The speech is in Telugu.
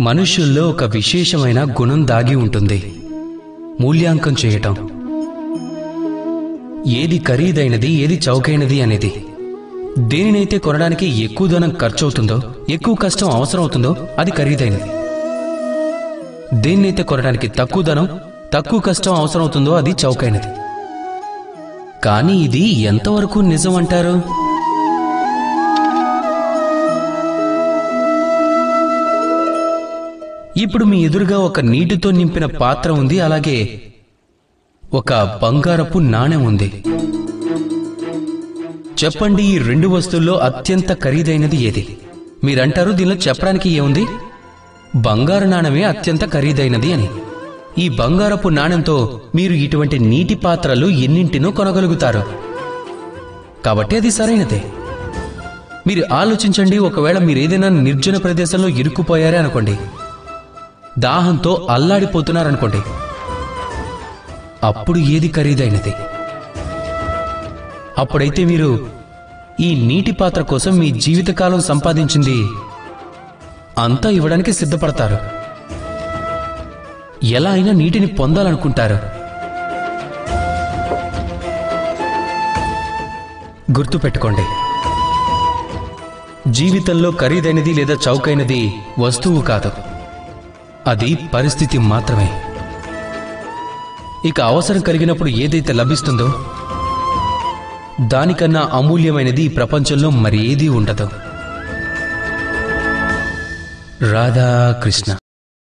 మనుష్యుల్లో ఒక విశేషమైన గుణం దాగి ఉంటుంది మూల్యాంకం చేయటం ఏది ఖరీదైనది ఏది చౌకైనది అనేది దేనినైతే కొనడానికి ఎక్కువ ధనం ఖర్చు అవుతుందో ఎక్కువ కష్టం అవసరం అవుతుందో అది ఖరీదైనది దేన్నైతే కొనడానికి తక్కువ ధనం తక్కువ కష్టం అవసరం అవుతుందో అది చౌకైనది కానీ ఇది ఎంతవరకు నిజం అంటారు ఇప్పుడు మీ ఎదురుగా ఒక నీటితో నింపిన పాత్ర ఉంది అలాగే ఒక బంగారపు నాణెం ఉంది చెప్పండి ఈ రెండు వస్తువుల్లో అత్యంత ఖరీదైనది ఏది మీరంటారు దీనిలో చెప్పడానికి ఏముంది బంగారు నాణెమే అత్యంత ఖరీదైనది అని ఈ బంగారపు నాణెంతో మీరు ఇటువంటి నీటి పాత్రలు ఎన్నింటినో కొనగలుగుతారు కాబట్టి అది సరైనదే మీరు ఆలోచించండి ఒకవేళ మీరు ఏదైనా నిర్జన ప్రదేశంలో ఇరుక్కుపోయారే అనుకోండి దాహంతో అల్లాడిపోతున్నారనుకోండి అప్పుడు ఏది ఖరీదైనది అప్పుడైతే మీరు ఈ నీటి పాత్ర కోసం మీ జీవితకాలం సంపాదించింది అంతా ఇవ్వడానికి సిద్ధపడతారు ఎలా అయినా నీటిని పొందాలనుకుంటారు గుర్తుపెట్టుకోండి జీవితంలో ఖరీదైనది లేదా చౌకైనది వస్తువు కాదు అది పరిస్థితి మాత్రమే ఇక అవసరం కలిగినప్పుడు ఏదైతే లభిస్తుందో దానికన్నా అమూల్యమైనది ఈ ప్రపంచంలో మరి ఏదీ ఉండదు రాధాకృష్ణ